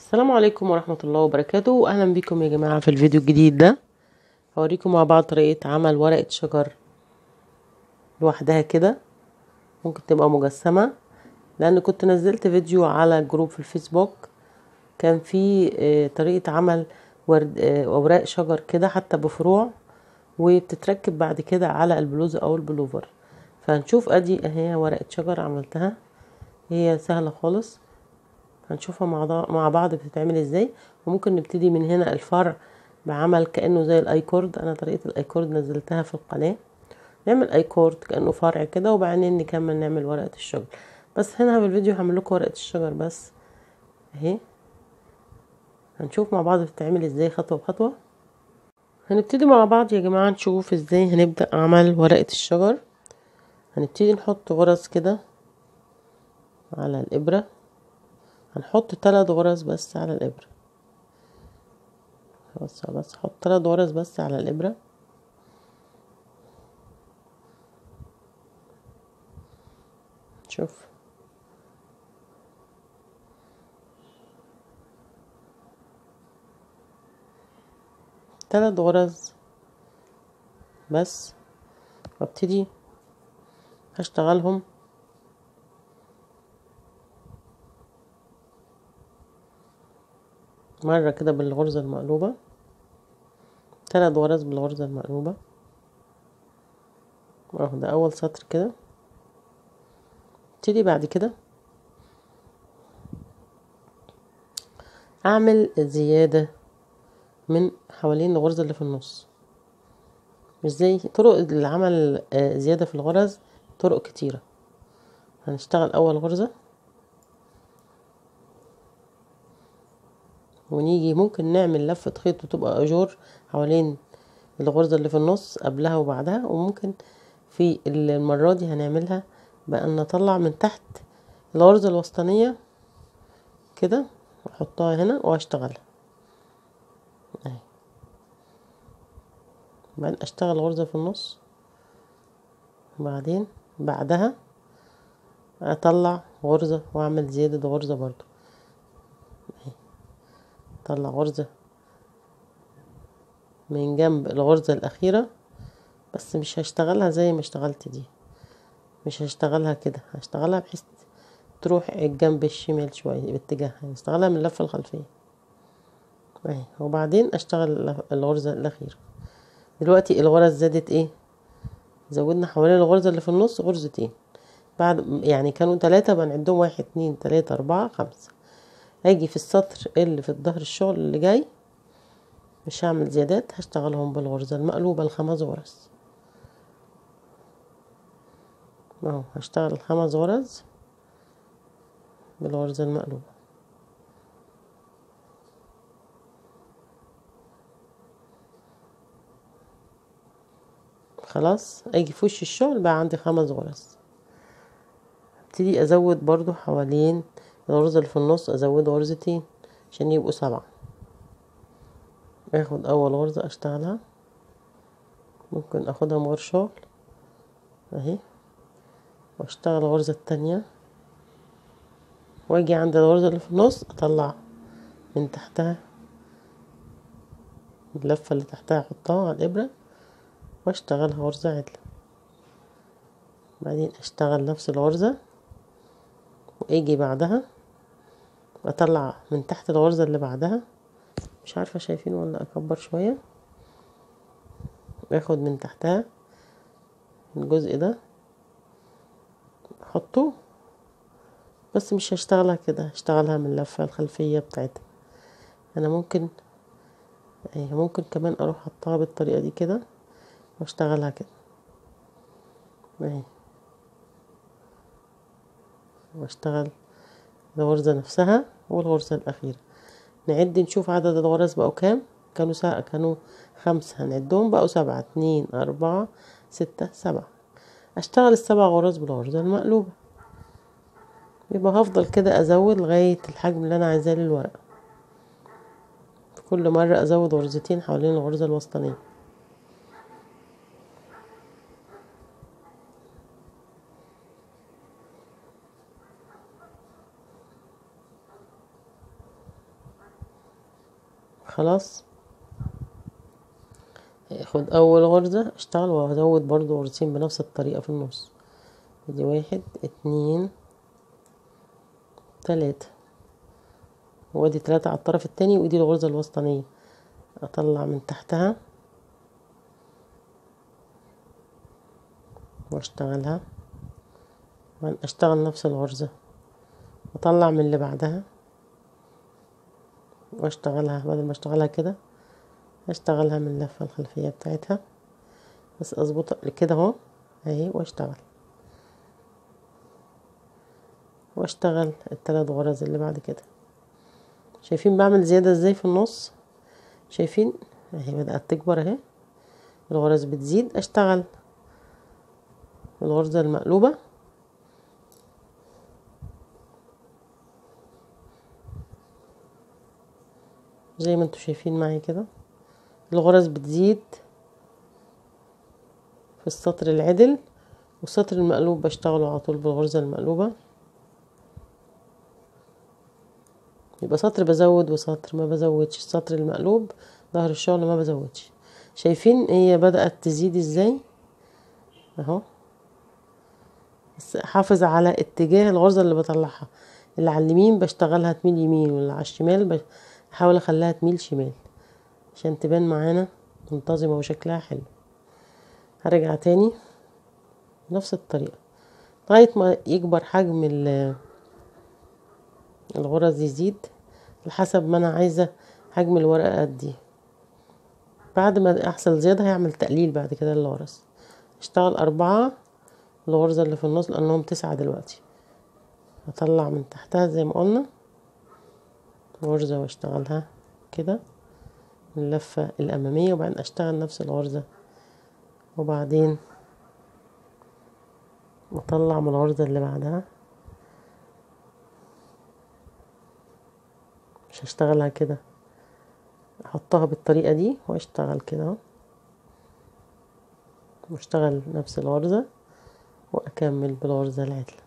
السلام عليكم ورحمة الله وبركاته أهلا بكم يا جماعة في الفيديو الجديد ده هوريكم مع بعض طريقة عمل ورقة شجر لوحدها كده ممكن تبقى مجسمة لأن كنت نزلت فيديو على جروب في الفيسبوك كان في آه، طريقة عمل ورد آه، أوراق شجر كده حتى بفروع وبتتركب بعد كده على البلوزة أو البلوفر فهنشوف أدي أهي ورقة شجر عملتها هي سهلة خالص هنشوفها مع ضا- مع بعض بتتعمل ازاي وممكن نبتدي من هنا الفرع بعمل كأنه زي الايكورد انا طريقة الايكورد نزلتها في القناة نعمل ايكورد كأنه فرع كده وبعدين نكمل نعمل ورقة الشجر بس هنا في الفيديو هعمل لكم ورقة الشجر بس اهي هنشوف مع بعض بتتعمل ازاي خطوة بخطوة هنبتدي مع بعض يا جماعة نشوف ازاي هنبدأ عمل ورقة الشجر هنبتدي نحط غرز كده على الإبرة هنحط تلات غرز بس على الإبرة بس بس حط تلات غرز بس على الإبرة شوف تلات غرز بس وابتدي هشتغلهم مرة كده بالغرزة المقلوبة تلات غرز بالغرزة المقلوبة اهو ده أول سطر كده ابتدي بعد كده أعمل زيادة من حوالين الغرزة اللي في النص مش زي طرق العمل آه، زيادة في الغرز طرق كتيرة هنشتغل أول غرزة ونيجي ممكن نعمل لفة خيط وتبقى أجور حوالين الغرزة اللي في النص قبلها وبعدها وممكن في المرة دي هنعملها بأن نطلع من تحت الغرزة الوسطانية كده واحطها هنا واشتغلها اهي بعدين اشتغل غرزة في النص وبعدين بعدها اطلع غرزة واعمل زيادة غرزة برضو اطلع غرزة من جنب الغرزة الأخيرة بس مش هشتغلها زي ما اشتغلت دي مش هشتغلها كده هشتغلها بحيث تروح الجنب الشمال شوية باتجاهها هشتغلها من اللفة الخلفية اهي وبعدين اشتغل اللف- الغرزة الأخيرة دلوقتي الغرز زادت ايه زودنا حوالين الغرزة اللي في النص غرزتين بعد يعني كانوا تلاتة بنعدهم واحد اتنين تلاتة أربعة خمسة هاجي في السطر اللي في الظهر الشغل اللي جاي مش هعمل زيادات هشتغلهم بالغرزة المقلوبة الخمس غرز اهو هشتغل الخمس غرز بالغرزة المقلوبة خلاص اجي في وش الشغل بقى عندي خمس غرز ابتدي ازود برضو حوالين الغرزة اللي في النص ازود غرزتين عشان يبقوا سبعة اخد اول غرزة اشتغلها ممكن اخدها من غير شغل اهي واشتغل الغرزة التانية واجي عند الغرزة اللي في النص اطلع من تحتها اللفة اللي تحتها احطها على الابرة واشتغلها غرزة عدلة بعدين اشتغل نفس الغرزة واجي بعدها اطلع من تحت الغرزة اللي بعدها مش عارفة شايفين ولا اكبر شوية اخد من تحتها الجزء ده احطه بس مش هشتغلها كده هشتغلها من اللفة الخلفية بتاعتها انا ممكن ايه ممكن كمان اروح احطها بالطريقة دي كده واشتغلها كده اهي واشتغل الغرزة نفسها والغرزة الأخيرة نعد نشوف عدد الغرز بقوا كام كانوا سا... كانوا خمسة هنعدهم بقوا سبعة اتنين أربعة ستة سبعة أشتغل السبع غرز بالغرزة المقلوبة يبقى هفضل كده أزود لغاية الحجم اللي أنا عايزاه للورقة كل مرة أزود غرزتين حوالين الغرزة الوسطانية خلاص هاخد اول غرزة اشتغل وهزود برضو غرزتين بنفس الطريقة في النص ادي واحد اتنين تلاتة وادي تلاتة على الطرف التاني وايدي الغرزة الوسطانية اطلع من تحتها واشتغلها اشتغل نفس الغرزة واطلع من اللي بعدها واشتغلها بدل ما اشتغلها كده اشتغلها من اللفة الخلفية بتاعتها بس اظبط كده اهو اهي واشتغل واشتغل التلات غرز اللي بعد كده شايفين بعمل زيادة ازاي في النص شايفين اهي بدأت تكبر اهي الغرز بتزيد اشتغل الغرزة المقلوبة زي ما انتوا شايفين معي كده الغرز بتزيد في السطر العدل والسطر المقلوب بشتغله على طول بالغرزة المقلوبة يبقى سطر بزود وسطر ما بزودش السطر المقلوب ظهر الشغل ما بزودش شايفين هي بدأت تزيد ازاي اهو بس حافظ على اتجاه الغرزة اللي بطلعها اللي على اليمين بشتغلها تميل يمين واللي على الشمال بحاول اخليها تميل شمال عشان تبان معانا منتظمة وشكلها حلو هرجع تاني نفس الطريقة لغاية ما يكبر حجم الغرز يزيد لحسب ما انا عايزة حجم الورقة قد ايه بعد ما احصل زيادة هيعمل تقليل بعد كده للغرز اشتغل اربعة الغرزة اللي في النص لانهم تسعة دلوقتي هطلع من تحتها زي ما قلنا غرزة واشتغلها كده اللفة الأمامية وبعدين أشتغل نفس الغرزة وبعدين أطلع من الغرزة اللي بعدها مش هشتغلها كده أحطها بالطريقة دي وأشتغل كده وأشتغل نفس الغرزة وأكمل بالغرزة العدلة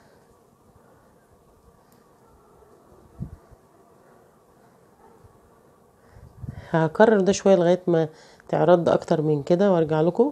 هكرر ده شويه لغايه ما تعرض اكتر من كده وارجع لكم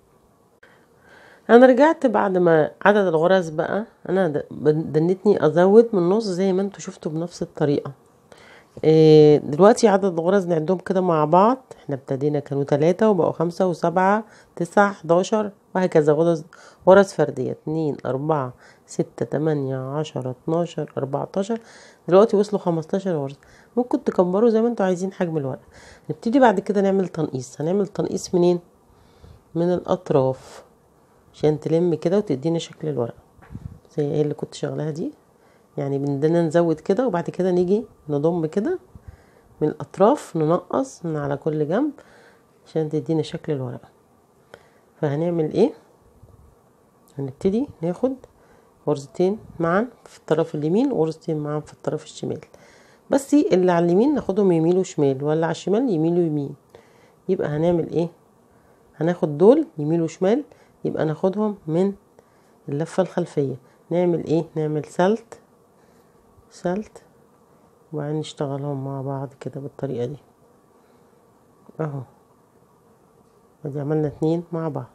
انا رجعت بعد ما عدد الغرز بقى انا دنتني ازود من النص زي ما انتوا شفتوا بنفس الطريقه إيه دلوقتي عدد الغرز نعدهم كده مع بعض احنا ابتدينا كانوا تلاتة وبقوا خمسة وسبعة تسعة حداشر وهكذا غرز غرز فردية اتنين اربعة ستة تمانية عشرة اتناشر اربعتاشر دلوقتي وصلوا خمستاشر غرزة ممكن تكبروا زي ما انتوا عايزين حجم الورقة نبتدي بعد كده نعمل تنقيص هنعمل تنقيص منين من الاطراف عشان تلم كده وتدينا شكل الورقة زي ايه اللي كنت شغلاها دي يعني بدنا نزود كده وبعد كده نيجي نضم كده من الاطراف ننقص من على كل جنب عشان تدينا شكل الورقة فهنعمل ايه هنبتدي ناخد غرزتين معا في الطرف اليمين وغرزتين معا في الطرف الشمال بس اللي على اليمين ناخدهم يمين وشمال واللي على الشمال يمين ويمين يبقى هنعمل ايه هناخد دول يمين وشمال يبقى ناخدهم من اللفة الخلفية نعمل ايه نعمل سلت سلت وبعدين نشتغلهم مع بعض كده بالطريقة دي اهو ادي عملنا اتنين مع بعض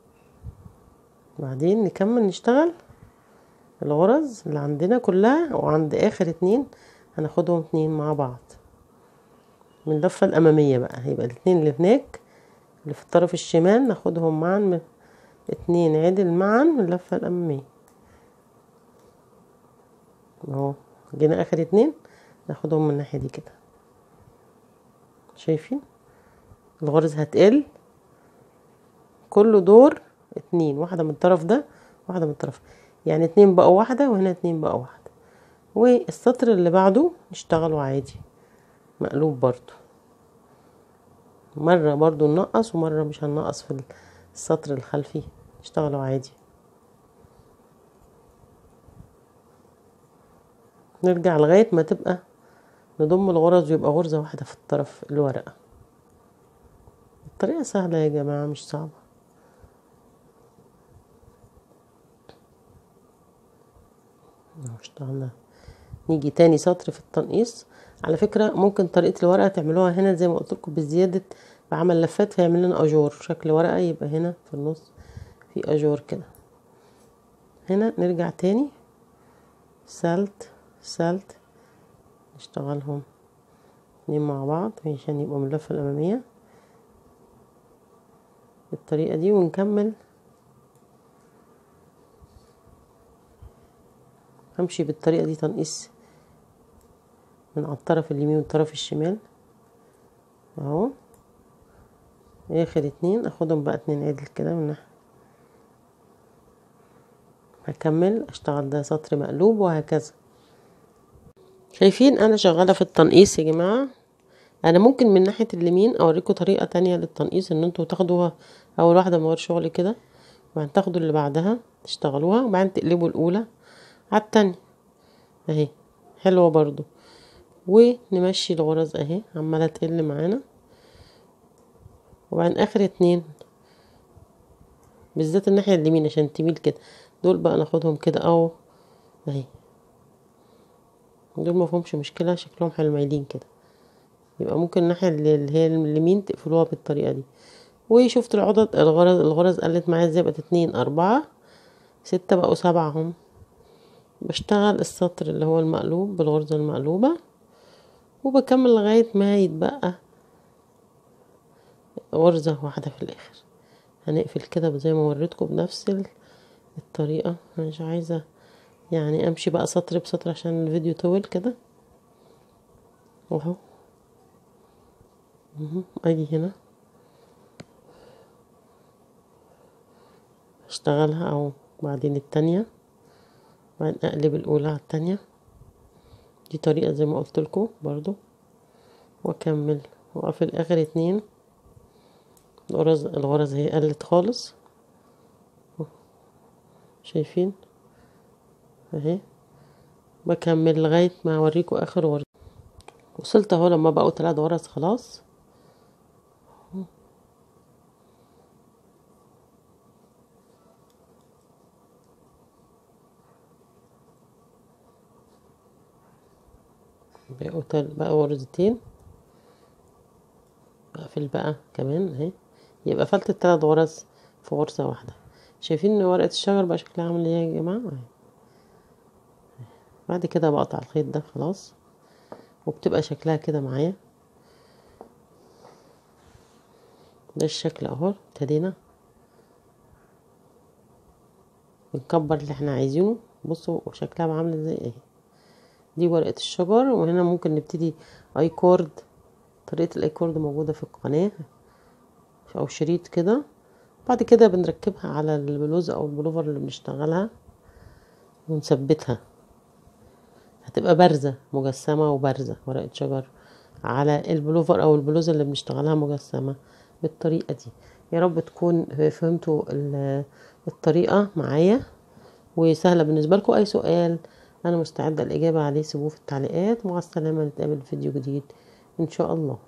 بعدين نكمل نشتغل الغرز اللي عندنا كلها وعند اخر اتنين هناخدهم اتنين مع بعض من اللفة الامامية بقى هيبقى الاتنين اللي هناك اللي في الطرف الشمال ناخدهم معا من اتنين عدل معا من اللفة الامامية اهو جينا اخر اتنين ناخدهم من الناحية دي كده شايفين الغرز هتقل كل دور اتنين واحدة من الطرف ده واحدة من الطرف يعني اتنين بقوا واحدة وهنا اتنين بقوا واحدة والسطر اللي بعده نشتغله عادي مقلوب برضو مرة برضو ننقص ومرة مش هننقص في السطر الخلفي نشتغله عادي نرجع لغاية ما تبقى نضم الغرز ويبقى غرزة واحدة في الطرف الورقة الطريقة سهلة يا جماعة مش صعبة اشتغلنا نيجي تاني سطر في التنقيص على فكرة ممكن طريقة الورقة تعملوها هنا زي ما قلت لكم بزيادة بعمل لفات فيعمل لنا اجور شكل ورقة يبقى هنا في النص في اجور كده هنا نرجع تاني سلت سلت نشتغلهم اتنين مع بعض عشان يبقوا من اللفة الأمامية بالطريقة دي ونكمل همشي بالطريقة دي تنقيس من على الطرف اليمين والطرف الشمال اهو اخر اتنين اخدهم بقى اتنين عدل كده من ناحية هكمل اشتغل ده سطر مقلوب وهكذا شايفين انا شغالة في التنقيص يا جماعة انا ممكن من ناحية اليمين اوريكم طريقة تانية للتنقيص ان انتوا تاخدوها اول واحدة من ورا شغل كده وبعدين تاخدوا اللي بعدها تشتغلوها وبعدين تقلبوا الاولى على التانية اهي حلوة برضو ونمشي الغرز اهي عمالة تقل معانا وبعدين اخر اتنين بالذات الناحية اليمين عشان تميل كده دول بقى ناخدهم كده او اهي دول مفهومش مشكلة شكلهم حلو مايلين كده يبقى ممكن الناحية اللي هي اليمين تقفلوها بالطريقة دي وشفت العدد الغرز الغرز قلت معايا ازاي بقت اتنين اربعة ستة بقوا سبعة هم بشتغل السطر اللي هو المقلوب بالغرزة المقلوبة وبكمل لغاية ما يتبقى غرزة واحدة في الآخر هنقفل كده زي ما وريتكم بنفس الطريقة مش عايزة يعني امشي بقى سطر بسطر عشان الفيديو طول كده اهو اجي هنا اشتغلها او بعدين التانية بعدين اقلب الاولى على التانية دي طريقة زي ما قلت لكم برضو واكمل واقفل اخر اتنين الغرز الغرز هي قلت خالص شايفين اهي بكمل لغاية ما اوريكم اخر غرزة وصلت اهو لما بقوا تلات غرز خلاص بقوا تل... بقوا غرزتين بقفل بقى كمان اهي يبقى قفلت التلات غرز في غرزة واحدة شايفين ان ورقة الشجر بقى شكلها عامل ايه يا جماعة اهي بعد كده بقطع الخيط ده خلاص وبتبقى شكلها كده معايا ده الشكل اهو ابتدينا بنكبر اللي احنا عايزينه بصوا شكلها عامله ازاي اهي دي ورقة الشجر وهنا ممكن نبتدي اي كورد طريقة الاي كورد موجودة في القناة او شريط كده بعد كده بنركبها على البلوزة او البلوفر اللي بنشتغلها ونثبتها هتبقى بارزة مجسمة وبارزة ورقة شجر على البلوفر او البلوزة اللي بنشتغلها مجسمة بالطريقة دي يا رب تكون فهمتوا الطريقة معايا وسهلة بالنسبة لكم اي سؤال انا مستعدة الاجابة عليه سيبوه في التعليقات مع السلامة نتقابل في فيديو جديد ان شاء الله